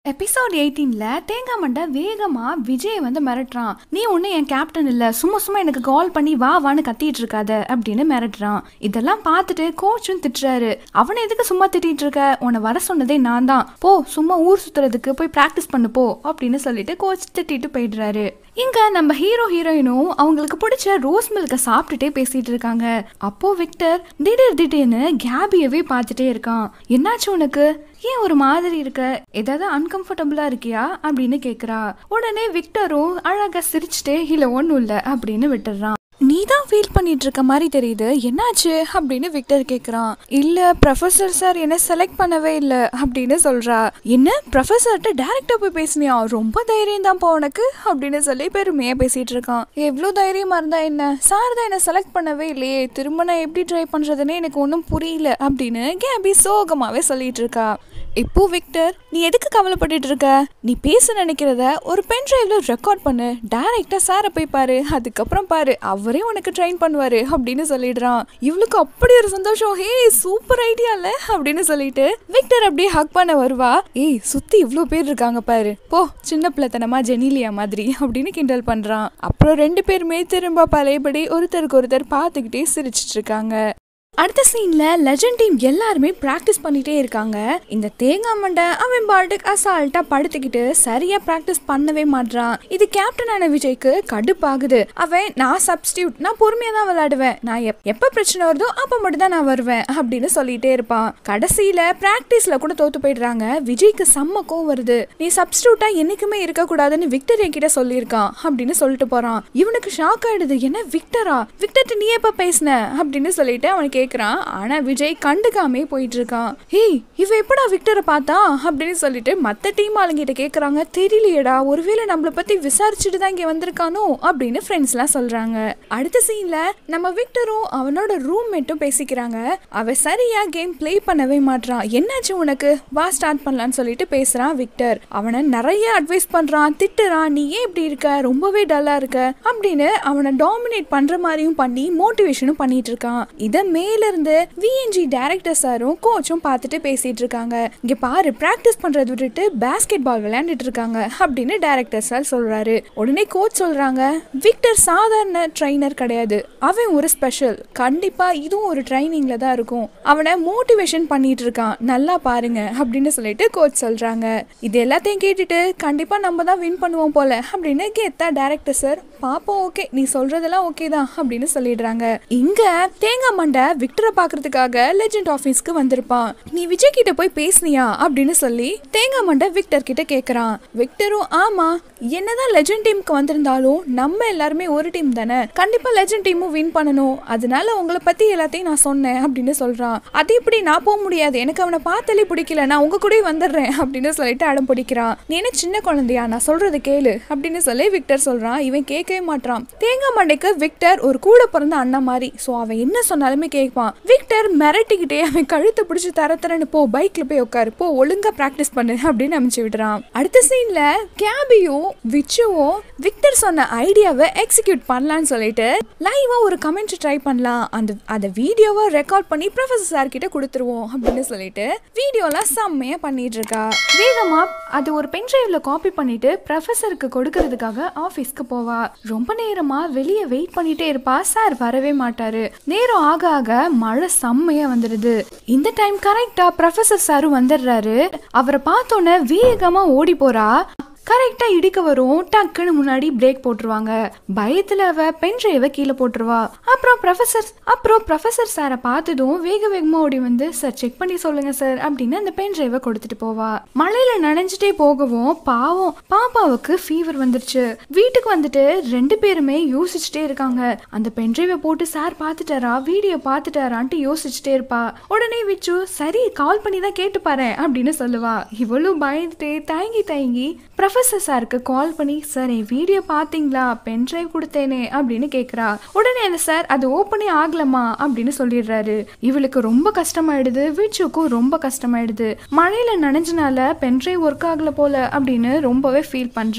episode எயிட்டீன்ல தேங்காய் மண்டை வேகமா விஜய் வந்து மிரட்டுறான் நீ ஒண்ணு என் கேப்டன் இல்ல சும்மா சும்மா எனக்கு கால் பண்ணி வா வான்னு கத்திட்டு இருக்காத அப்படின்னு மிரட்டுறான் இதெல்லாம் பார்த்துட்டு கோச்சும் திட்டுறாரு அவனை எதுக்கு சும்மா திட்டிட்டு இருக்க உன்னை வர சொன்னதே நான் தான் போ சும்மா ஊர் சுத்துறதுக்கு போய் பிராக்டிஸ் பண்ணு போ அப்படின்னு சொல்லிட்டு கோச் திட்டிட்டு போயிடுறாரு இங்க நம்ம ஹீரோ ஹீரோயினும் அவங்களுக்கு பிடிச்ச ரோஸ் மில்க சாப்பிட்டுட்டே பேசிட்டு இருக்காங்க அப்போ விக்டர் திடீர் திடீர்னு கேபியவே பார்த்துட்டே இருக்கான் என்னாச்சு உனக்கு ஏன் ஒரு மாதிரி இருக்க ஏதாவது அன்கம்ஃபர்டபுளா இருக்கியா அப்படின்னு கேக்குறா உடனே விக்டரும் அழகா சிரிச்சுட்டே இல்ல ஒண்ணும் இல்ல அப்படின்னு விட்டுறான் நீ தான் ஃபீல் பண்ணிட்டு இருக்க மாதிரி தெரியுது என்னாச்சு அப்படின்னு விக்டர் கேக்குறான் இல்ல ப்ரொஃபசர் சார் என்ன செலக்ட் பண்ணவே இல்ல அப்படின்னு சொல்றா என்ன ப்ரொஃபசர்கிட்ட டேரக்டா போய் பேசினியா ரொம்ப தைரியம் தான் உனக்கு அப்படின்னு சொல்லி பெருமையா பேசிட்டு இருக்கான் எவ்வளவு தைரியமா இருந்தா என்ன சார் தான் என்ன செலக்ட் பண்ணவே இல்லையே திரும்ப நான் எப்படி ட்ரை பண்றதுன்னு எனக்கு ஒன்றும் புரியல அப்படின்னு கேபி சோகமாவே சொல்லிட்டு இருக்கா இப்போ விக்டர் நீ எதுக்கு கவலைப்பட்டுட்டு இருக்க நீ பேச நினைக்கிறத ஒரு பென் டிரைவ்ல ரெக்கார்ட் பண்ணு டைரக்டா சாரை போய் பாரு அதுக்கப்புறம் பாரு அவரே உனக்கு ட்ரெயின் பண்ணுவாரு அப்படின்னு சொல்லிடுறான் இவளுக்கு அப்படி ஒரு சந்தோஷம் ஹே சூப்பர் ஐடியா இல்ல அப்படின்னு சொல்லிட்டு விக்டர் அப்படியே ஹக் பண்ண வருவா ஏய் சுத்தி இவ்ளோ பேர் இருக்காங்க பாரு போ சின்ன பிள்ளைத்தனமா ஜெனிலியா மாதிரி அப்படின்னு கிண்டல் பண்றான் அப்புறம் ரெண்டு பேருமே திரும்ப பழையபடி ஒருத்தருக்கு ஒருத்தர் பார்த்துக்கிட்டே சிரிச்சிட்டு இருக்காங்க அடுத்த சீன்ல லெஜண்ட் டீம் எல்லாருமே பிராக்டிஸ் பண்ணிட்டே இருக்காங்க இந்த தேங்காய் மண்டை அவன் பாட்டுக்கு அசால்ட்டா படுத்துக்கிட்டு சரியா பிராக்டிஸ் பண்ணவே மாட்றான் இது கேப்டனான விஜய்க்கு கடுப்பாகுது அவன் நான் சப்ஸ்டியூட் நான் பொறுமையா தான் விளையாடுவேன் நான் எப்- எப்ப பிரச்சனை வருதோ அப்ப மட்டும் தான் நான் வருவேன் அப்படின்னு சொல்லிட்டே இருப்பான் கடைசியில பிராக்டிஸ்ல கூட தோத்து போயிடுறாங்க விஜய்க்கு செம்ம கோவம் வருது நீ சப்ஸ்டியூட்டா என்னைக்குமே இருக்க கூடாதுன்னு விக்டர் என்கிட்ட சொல்லியிருக்கான் அப்படின்னு சொல்லிட்டு போறான் இவனுக்கு ஷாக் ஆயிடுது என்ன விக்டரா விக்டர்ட்ட நீ எப்ப பேசின அப்படின்னு சொல்லிட்டு அவனுக்கு கேக்குறான் ஆனா விஜய் கண்டுக்காமே போயிட்டு இருக்கான் ஹேய் இவ எப்படா விக்டரை பார்த்தா அப்படின்னு சொல்லிட்டு மத்த டீம் ஆளுங்கிட்ட கேக்குறாங்க தெரியலையேடா ஒருவேளை நம்மள பத்தி விசாரிச்சுட்டு தான் இங்க வந்திருக்கானோ அப்படின்னு ஃப்ரெண்ட்ஸ் எல்லாம் சொல்றாங்க அடுத்த சீன்ல நம்ம விக்டரும் அவனோட ரூம்மேட்டும் பேசிக்கிறாங்க அவ சரியா கேம் ப்ளே பண்ணவே மாட்றான் என்னாச்சு உனக்கு வா ஸ்டார்ட் பண்ணலாம்னு சொல்லிட்டு பேசுறான் விக்டர் அவனை நிறைய அட்வைஸ் பண்றான் திட்டுறான் நீ ஏன் இப்படி இருக்க ரொம்பவே டல்லா இருக்க அப்படின்னு அவனை டாமினேட் பண்ற மாதிரியும் பண்ணி மோட்டிவேஷனும் பண்ணிட்டு இருக்கான் இத மேல இருந்து விஎன்ஜி டைரக்டர் சாரும் கோச்சும் பார்த்துட்டு பேசிட்டு இருக்காங்க இங்க பாரு பிராக்டிஸ் பண்றதை விட்டுட்டு பேஸ்கெட் பால் விளையாண்டுட்டு இருக்காங்க அப்படின்னு டைரக்டர் சார் சொல்றாரு உடனே கோச் சொல்றாங்க விக்டர் சாதாரண ட்ரைனர் கிடையாது அவன் ஒரு ஸ்பெஷல் கண்டிப்பா இதுவும் ஒரு ட்ரைனிங்ல தான் இருக்கும் அவனை மோட்டிவேஷன் பண்ணிட்டு இருக்கான் நல்லா பாருங்க அப்படின்னு சொல்லிட்டு கோச் சொல்றாங்க இது எல்லாத்தையும் கேட்டுட்டு கண்டிப்பா நம்ம தான் வின் பண்ணுவோம் போல அப்படின்னு கேத்தா டைரக்டர் சார் பாப்போம் ஓகே நீ சொல்றதெல்லாம் ஓகே தான் அப்படின்னு சொல்லிடுறாங்க இங்க தேங்காய் மண்டை விக்டரை பாக்குறதுக்காக லெஜெண்ட் ஆபீஸ்க்கு வந்திருப்பான் நீ விஜய் கிட்ட போய் பேசுனியா அப்படின்னு சொல்லி தேங்காய் மண்டை விக்டர் கிட்ட கேக்குறான் விக்டரும் ஆமா என்னதான் லெஜெண்ட் டீமுக்கு வந்திருந்தாலும் நம்ம எல்லாருமே ஒரு டீம் தானே கண்டிப்பா லெஜெண்ட் டீமும் வின் பண்ணணும் அதனால உங்களை பத்தி எல்லாத்தையும் நான் சொன்னேன் அப்படின்னு சொல்றான் அது இப்படி நான் போக முடியாது எனக்கு அவனை பார்த்தாலே பிடிக்கல நான் உங்க கூடயே வந்துடுறேன் அப்படின்னு சொல்லிட்டு அடம் பிடிக்கிறான் நீ என்ன சின்ன குழந்தையா நான் சொல்றது கேளு அப்படின்னு சொல்லி விக்டர் சொல்றான் இவன் கேட்கவே மாட்றான் தேங்காய் மண்டைக்கு விக்டர் ஒரு கூட பிறந்த அண்ணன் மாதிரி சோ அவன் என்ன சொன்னாலுமே கேட்பான் விக்டர் மிரட்டிக்கிட்டே அவன் கழுத்தை பிடிச்சி தர தரன்னு போ பைக்ல போய் உட்காரு போ ஒழுங்கா பிராக்டிஸ் பண்ணு அப்படின்னு அனுப்பிச்சு விடுறான் அடுத்த சீன்ல கேபியும் விச்சுவும் விக்டர் சொன்ன ஐடியாவை எக்ஸிக்யூட் பண்ணலாம்னு சொல்லிட்டு லைவா ஒரு கமெண்ட் ட்ரை பண்ணலாம் அந்த அந்த வீடியோவை ரெக்கார்ட் பண்ணி ப்ரொஃபசர் சார் கிட்ட கொடுத்துருவோம் அப்படின்னு சொல்லிட்டு வீடியோலாம் செம்மையா பண்ணிட்டு இருக்கா வேகமா அது ஒரு பென் டிரைவ்ல காப்பி பண்ணிட்டு ப்ரொஃபசருக்கு கொடுக்கறதுக்காக ஆபீஸ்க்கு போவா ரொம்ப நேரமா வெளியே வெயிட் பண்ணிட்டே இருப்பா சார் வரவே மாட்டாரு நேரம் ஆக ஆக மழை செம்மையா வந்துடுது இந்த டைம் கரெக்டா ப்ரொஃபசர் சாரும் வந்துடுறாரு அவரை பார்த்தோன்னே வேகமா ஓடி போறா கரெக்டா இடிக்க வரும் டக்குன்னு முன்னாடி பிரேக் போட்டுருவாங்க பயத்துல அவ பென் டிரைவை கீழே போட்டுருவா அப்புறம் ப்ரொஃபசர் அப்புறம் ப்ரொஃபசர் சாரை பார்த்ததும் வேக வேகமா ஓடி வந்து சார் செக் பண்ணி சொல்லுங்க சார் அப்படின்னு அந்த பென் டிரைவை கொடுத்துட்டு போவா மழையில நனைஞ்சிட்டே போகவும் பாவம் பாப்பாவுக்கு ஃபீவர் வந்துருச்சு வீட்டுக்கு வந்துட்டு ரெண்டு பேருமே யோசிச்சுட்டே இருக்காங்க அந்த பென் டிரைவை போட்டு சார் பார்த்துட்டாரா வீடியோ பார்த்துட்டாரான்ட்டு யோசிச்சுட்டே இருப்பா உடனே விச்சு சரி கால் பண்ணி தான் கேட்டு பாரு அப்படின்னு சொல்லுவா இவளும் பயந்துட்டே தயங்கி தயங்கி ப்ரொஃபசர் சாருக்கு கால் பண்ணி சார் என் வீடியோ பார்த்தீங்களா பென் டிரைவ் கொடுத்தேனே அப்படின்னு கேட்குறா உடனே அந்த சார் அது ஓப்பனே ஆகலமா அப்படின்னு சொல்லிடுறாரு இவளுக்கு ரொம்ப கஷ்டமாயிடுது விச்சுக்கும் ரொம்ப கஷ்டமாயிடுது மழையில நனைஞ்சனால பென் டிரைவ் ஒர்க் ஆகல போல அப்படின்னு ரொம்பவே ஃபீல் பண்றா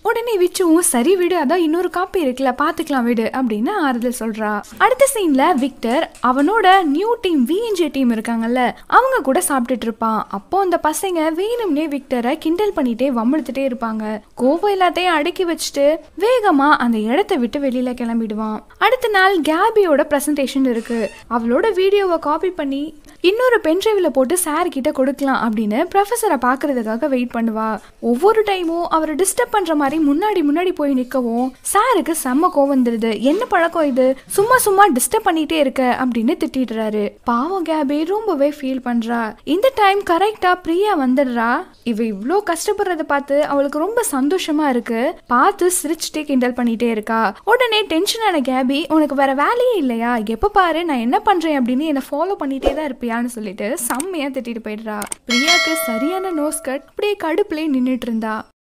உடனே விச்சுவும் சரி விடு அதான் இன்னொரு காப்பி இருக்குல்ல பாத்துக்கலாம் விடு அப்படின்னு ஆறுதல் சொல்றா அடுத்த சீன்ல விக்டர் அவனோட நியூ டீம் விஎன்ஜே டீம் இருக்காங்கல்ல அவங்க கூட சாப்பிட்டுட்டு இருப்பான் அப்போ அந்த பசங்க வேணும்னே விக்டரை கிண்டல் பண்ணிட்டே வம்பிழுத்துட்டே இருப்பாங்க கோவம் எல்லாத்தையும் அடக்கி வச்சுட்டு வேகமா அந்த இடத்த விட்டு வெளியில கிளம்பிடுவான் அடுத்த நாள் கேபியோட பிரசன்டேஷன் இருக்கு அவளோட வீடியோவை காப்பி பண்ணி இன்னொரு பென்ட்ரைவ்ல போட்டு சார் கிட்ட கொடுக்கலாம் அப்படின்னு ப்ரொஃபஸரை பார்க்கறதுக்காக வெயிட் பண்ணுவா ஒவ்வொரு டைமும் அவரை டிஸ்டர்ப் பண்ற மாதிரி முன்னாடி முன்னாடி போய் நிற்கவும் சாருக்கு செம்ம கோவம் வந்துடுது என்ன பழக்கம் இது சும்மா சும்மா டிஸ்டர்ப் பண்ணிட்டே இருக்க அப்படின்னு திட்டிடுறாரு பாவம் கேபி ரொம்பவே ஃபீல் பண்றா இந்த டைம் கரெக்டா பிரியா வந்துடுறா இவ இவ்வளோ கஷ்டப்படுறத பார்த்து அவளுக்கு ரொம்ப சந்தோஷமா இருக்கு பார்த்து சிரிச்சுட்டே கிண்டல் பண்ணிட்டே இருக்கா உடனே டென்ஷன் ஆன கேபி உனக்கு வேற வேலையே இல்லையா எப்ப பாரு நான் என்ன பண்றேன் அப்படின்னு என்ன ஃபாலோ பண்ணிட்டே தான் இருப்பியான்னு சொல்லிட்டு செம்மையா திட்டிட்டு போயிடுறா பிரியாக்கு சரியான நோஸ் கட் அப்படியே கடுப்புலயே நின்னுட்டு இருந்தா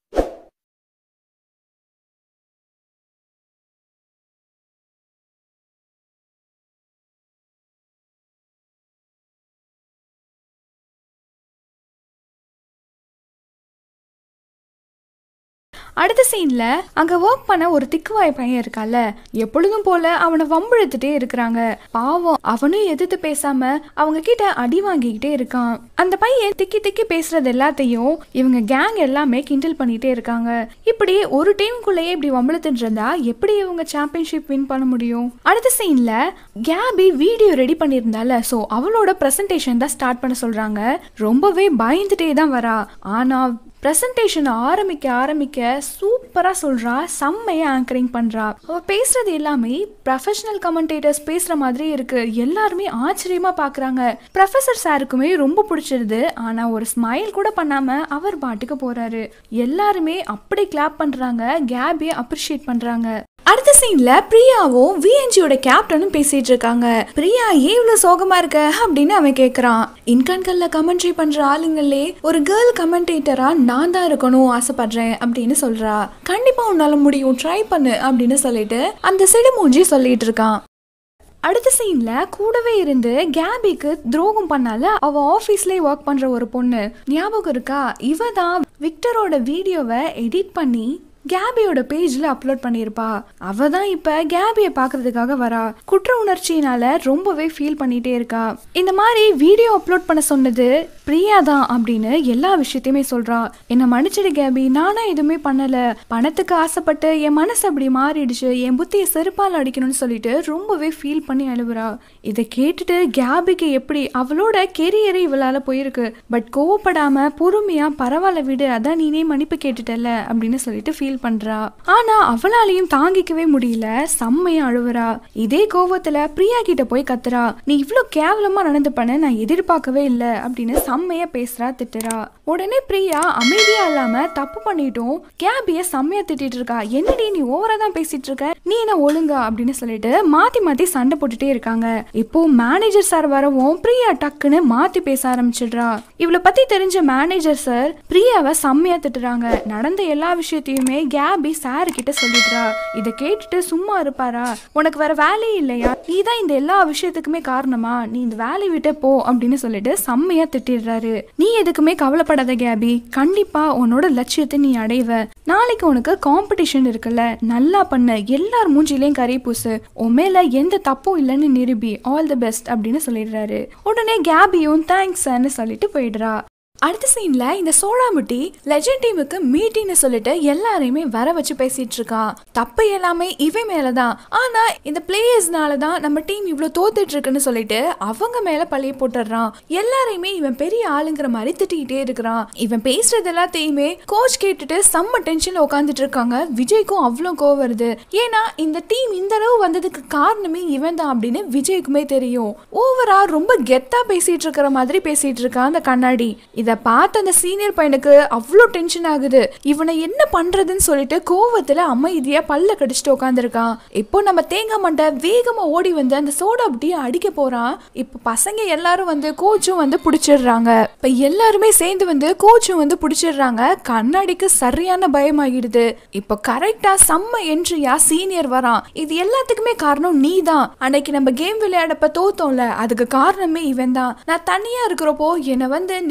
அடுத்த சீன்ல அங்க ஒர்க் பண்ண ஒரு திக்குவாய் பையன் இருக்கால எப்பொழுதும் போல அவனை வம்பிழுத்துட்டே இருக்கிறாங்க பாவம் அவனும் எதிர்த்து பேசாம அவங்க கிட்ட அடி வாங்கிக்கிட்டே இருக்கான் அந்த பையன் திக்கி திக்கி பேசுறது எல்லாத்தையும் இவங்க கேங் எல்லாமே கிண்டல் பண்ணிட்டே இருக்காங்க இப்படி ஒரு டீமுக்குள்ளேயே இப்படி வம்பிழுத்துட்டு இருந்தா எப்படி இவங்க சாம்பியன்ஷிப் வின் பண்ண முடியும் அடுத்த சீன்ல கேபி வீடியோ ரெடி பண்ணியிருந்தால சோ அவளோட பிரசன்டேஷன் தான் ஸ்டார்ட் பண்ண சொல்றாங்க ரொம்பவே பயந்துட்டே தான் வரா ஆனா ப்ரெசன்டேஷன் ஆரம்பிக்க ஆரம்பிக்க சூப்பராக சொல்கிறா செம்மையா ஆங்கரிங் பண்ணுறா அவள் பேசுறது எல்லாமே ப்ரொஃபஷனல் கமெண்டேட்டர்ஸ் பேசுகிற மாதிரி இருக்கு எல்லாருமே ஆச்சரியமாக பார்க்குறாங்க ப்ரொஃபஸர் சாருக்குமே ரொம்ப பிடிச்சிருது ஆனால் ஒரு ஸ்மைல் கூட பண்ணாமல் அவர் பாட்டுக்கு போகிறாரு எல்லாருமே அப்படி கிளாப் பண்ணுறாங்க கேபியை அப்ரிஷியேட் பண்ணுறாங்க அடுத்த சீன்ல பிரியாவும் விஎன்ஜியோட கேப்டனும் பேசிட்டு இருக்காங்க பிரியா ஏன் இவ்வளவு சோகமா இருக்க அப்படின்னு அவன் கேக்குறான் இன்கன்கல்ல கமெண்ட்ரி பண்ற ஆளுங்களே ஒரு கேர்ள் கமெண்டேட்டரா நான் தான் இருக்கணும் ஆசைப்படுறேன் அப்படின்னு சொல்றா கண்டிப்பா உன்னால முடியும் ட்ரை பண்ணு அப்படின்னு சொல்லிட்டு அந்த சிடுமூஞ்சி சொல்லிட்டு இருக்கான் அடுத்த சீன்ல கூடவே இருந்து கேபிக்கு துரோகம் பண்ணால அவ ஆபீஸ்லயே ஒர்க் பண்ற ஒரு பொண்ணு ஞாபகம் இருக்கா இவ தான் விக்டரோட வீடியோவை எடிட் பண்ணி கேபியோட பேஜ்ல அப்லோட் பண்ணியிருப்பா அவ தான் இப்ப கேபிய பாக்குறதுக்காக வரா குற்ற உணர்ச்சியினால ரொம்பவே ஃபீல் பண்ணிட்டே இருக்கா இந்த மாதிரி வீடியோ அப்லோட் பண்ண சொன்னது பிரியா தான் அப்படின்னு எல்லா விஷயத்தையுமே சொல்றா என்ன மன்னிச்சிடு கேபி நானா எதுவுமே பண்ணல பணத்துக்கு ஆசைப்பட்டு என் மனசு அப்படி மாறிடுச்சு என் புத்தியை செருப்பால் அடிக்கணும்னு சொல்லிட்டு ரொம்பவே ஃபீல் பண்ணி அழுவுறா இதை கேட்டுட்டு கேபிக்கு எப்படி அவளோட கெரியரே இவளால போயிருக்கு பட் கோவப்படாம பொறுமையா பரவாயில்ல விடு அதான் நீனே மன்னிப்பு கேட்டுட்டல அப்படின்னு சொல்லிட்டு ஃபீல் பண்றா ஆனா அவளாலையும் தாங்கிக்கவே முடியல செம்மையா அழுவுறா இதே கோவத்துல பிரியா கிட்ட போய் கத்துறா நீ இவ்ளோ கேவலமா நடந்து பண்ண நான் எதிர்பார்க்கவே இல்லை அப்படின்னு செம்மையா பேசுறா திட்டுறா உடனே பிரியா அமைதியா இல்லாம தப்பு பண்ணிட்டும் கேபிய செம்மையா திட்டிட்டு இருக்கா என்னடி நீ ஓவரா தான் பேசிட்டு இருக்க நீ என்ன ஒழுங்கா அப்படின்னு சொல்லிட்டு மாத்தி மாத்தி சண்டை போட்டுட்டே இருக்காங்க இப்போ மேனேஜர் சார் வரவும் பிரியா டக்குன்னு மாத்தி பேச ஆரம்பிச்சிடுறா இவளை பத்தி தெரிஞ்ச மேனேஜர் சார் பிரியாவை செம்மையா திட்டுறாங்க நடந்த எல்லா விஷயத்தையுமே கேபி சார் கிட்ட சொல்லிடுறா இதை கேட்டுட்டு சும்மா இருப்பாரா உனக்கு வேற வேலையே இல்லையா நீ தான் இந்த எல்லா விஷயத்துக்குமே காரணமா நீ இந்த வேலையை விட்டு போ அப்படின்னு சொல்லிட்டு செம்மையா திட்டிடுறாரு நீ எதுக்குமே கவலைப்படாத கேபி கண்டிப்பா உன்னோட லட்சியத்தை நீ அடைவ நாளைக்கு உனக்கு காம்படிஷன் இருக்குல்ல நல்லா பண்ண எல்லார் மூஞ்சிலையும் கறி பூசு உன் மேல எந்த தப்பும் இல்லைன்னு நிரூபி ஆல் தி பெஸ்ட் அப்படின்னு சொல்லிடுறாரு உடனே கேபியும் தேங்க்ஸ்ன்னு சொல்லிட்டு போயிடுறா அடுத்த சீன்ல இந்த சோழாமுட்டி லெஜண்ட் டீமுக்கு மீட்டிங்னு சொல்லிட்டு எல்லாரையுமே வர வச்சு பேசிட்டு இருக்கான் தப்பு எல்லாமே இவன் மேலதான் ஆனா இந்த பிளேயர்ஸ்னால தான் நம்ம டீம் இவ்வளோ தோத்துட்டு இருக்குன்னு சொல்லிட்டு அவங்க மேல பழிய போட்டுடுறான் எல்லாரையுமே இவன் பெரிய ஆளுங்கிற மாதிரி திட்டிக்கிட்டே இருக்கிறான் இவன் பேசுறது எல்லாத்தையுமே கோச் கேட்டுட்டு செம்ம டென்ஷன்ல உட்காந்துட்டு இருக்காங்க விஜய்க்கும் அவ்வளோ கோவம் வருது ஏன்னா இந்த டீம் இந்த அளவு வந்ததுக்கு காரணமே இவன் தான் அப்படின்னு விஜய்க்குமே தெரியும் ஓவரா ரொம்ப கெத்தா பேசிட்டு இருக்கிற மாதிரி பேசிட்டு இருக்கான் அந்த கண்ணாடி இத பார்த்த அந்த சீனியர் பையனுக்கு அவ்வளோ டென்ஷன் ஆகுது இவனை என்ன பண்றதுன்னு சொல்லிட்டு கோவத்துல அமைதியா பல்ல கடிச்சிட்டு உட்காந்துருக்கான் இப்போ நம்ம தேங்காய் மண்டை வேகமா ஓடி வந்து அந்த சோடா அப்படியே அடிக்க போறான் இப்போ பசங்க எல்லாரும் வந்து கோச்சும் வந்து பிடிச்சிடுறாங்க இப்ப எல்லாருமே சேர்ந்து வந்து கோச்சும் வந்து பிடிச்சிடுறாங்க கண்ணாடிக்கு சரியான பயமாகிடுது இப்போ கரெக்டா செம்ம என்ட்ரியா சீனியர் வரான் இது எல்லாத்துக்குமே காரணம் நீ தான் அன்னைக்கு நம்ம கேம் விளையாடப்ப தோத்தோம்ல அதுக்கு காரணமே இவன் தான் நான் தனியா இருக்கிறப்போ என்னை வந்து நெகட்டிவ்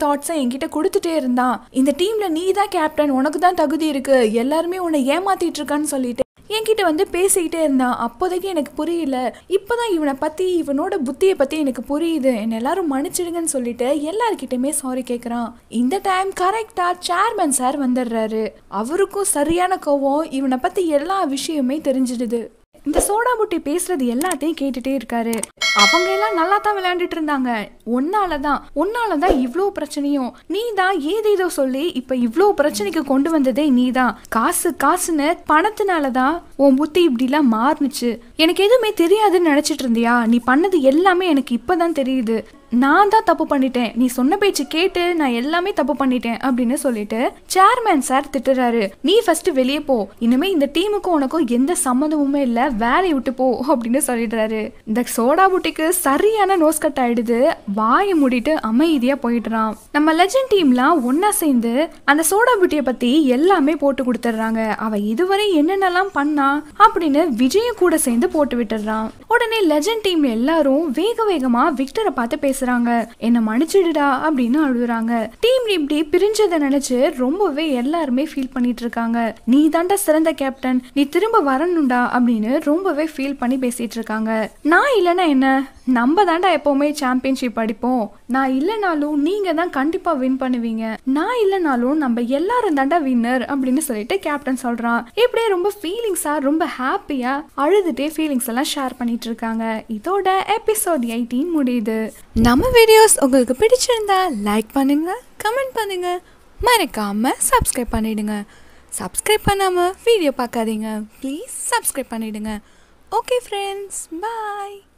தாட்ஸை என்கிட்ட கொடுத்துட்டே இருந்தான் இந்த டீம்ல நீ தான் கேப்டன் உனக்கு தான் தகுதி இருக்கு எல்லாருமே உன்னை ஏமாத்திட்டு இருக்கான்னு சொல்லிட்டு என்கிட்ட வந்து பேசிக்கிட்டே இருந்தான் அப்போதைக்கு எனக்கு புரியல இப்போதான் இவனை பத்தி இவனோட புத்தியை பத்தி எனக்கு புரியுது என்ன எல்லாரும் மன்னிச்சிடுங்கன்னு சொல்லிட்டு எல்லார்கிட்டயுமே சாரி கேட்குறான் இந்த டைம் கரெக்டா சேர்மன் சார் வந்துடுறாரு அவருக்கும் சரியான கோவம் இவனை பத்தி எல்லா விஷயமே தெரிஞ்சிடுது இந்த சோடா புட்டி பேசுறது எல்லாத்தையும் கேட்டுட்டே இருக்காரு அவங்க எல்லாம் நல்லா தான் விளையாண்டுட்டு இருந்தாங்க ஒன்னால தான் ஒன்னால தான் இவ்வளோ பிரச்சனையும் நீ தான் ஏதேதோ சொல்லி இப்ப இவ்வளோ பிரச்சனைக்கு கொண்டு வந்ததே நீ தான் காசு காசுன்னு பணத்தினால தான் உன் புத்தி இப்படிலாம் மாறுனுச்சு எனக்கு எதுவுமே தெரியாதுன்னு நினைச்சிட்டு இருந்தியா நீ பண்ணது எல்லாமே எனக்கு இப்பதான் தெரியுது நான் தான் தப்பு பண்ணிட்டேன் நீ சொன்ன பேச்சு கேட்டு நான் எல்லாமே தப்பு பண்ணிட்டேன் அப்படின்னு சொல்லிட்டு சேர்மேன் சார் திட்டுறாரு நீ ஃபர்ஸ்ட் வெளியே போ இனிமே இந்த டீமுக்கும் உனக்கும் எந்த சம்மந்தமுமே இல்ல வேலையை விட்டு போ அப்படின்னு சொல்லிடுறாரு இந்த சோடா புட்டிக்கு சரியான நோஸ் கட் ஆயிடுது வாயை மூடிட்டு அமைதியா போயிடுறான் நம்ம லெஜண்ட் டீம்லாம் ஒன்னா சேர்ந்து அந்த சோடா புட்டியை பத்தி எல்லாமே போட்டு கொடுத்துட்றாங்க அவ இதுவரை என்னென்னலாம் பண்ணா அப்படின்னு விஜயும் கூட சேர்ந்து போட்டு விட்டுடுறான் உடனே லெஜண்ட் டீம் எல்லாரும் வேக வேகமா விக்டரை பார்த்து பேசுறாங்க என்ன மன்னிச்சிடுடா அப்படின்னு அழுகுறாங்க டீம் இப்படி பிரிஞ்சதை நினைச்சு ரொம்பவே எல்லாருமே ஃபீல் பண்ணிட்டு இருக்காங்க நீ தாண்டா சிறந்த கேப்டன் நீ திரும்ப வரணும்டா அப்படின்னு ரொம்பவே ஃபீல் பண்ணி பேசிட்டு இருக்காங்க நான் இல்லைன்னா என்ன நம்ம தாண்டா எப்பவுமே சாம்பியன்ஷிப் அடிப்போம் நான் இல்லைனாலும் நீங்க தான் கண்டிப்பா வின் பண்ணுவீங்க நான் இல்லைனாலும் நம்ம எல்லாரும் தாண்டா வின்னர் அப்படின்னு சொல்லிட்டு கேப்டன் சொல்றான் இப்படியே ரொம்ப ஃபீலிங்ஸா ரொம்ப ஹாப்பியா அழுதுட்டே ஃபீலிங்ஸ் எல்லாம் ஷேர் பண்ணிட்டு இருக்காங்க இதோட எபிசோட் எயிட்டீன் முடியுது நம்ம வீடியோஸ் உங்களுக்கு பிடிச்சிருந்தா லைக் பண்ணுங்க கமெண்ட் பண்ணுங்க மறக்காம சப்ஸ்கிரைப் பண்ணிடுங்க சப்ஸ்கிரைப் பண்ணாம வீடியோ பார்க்காதீங்க ப்ளீஸ் சப்ஸ்கிரைப் பண்ணிடுங்க ஓகே ஃப்ரெண்ட்ஸ் பாய்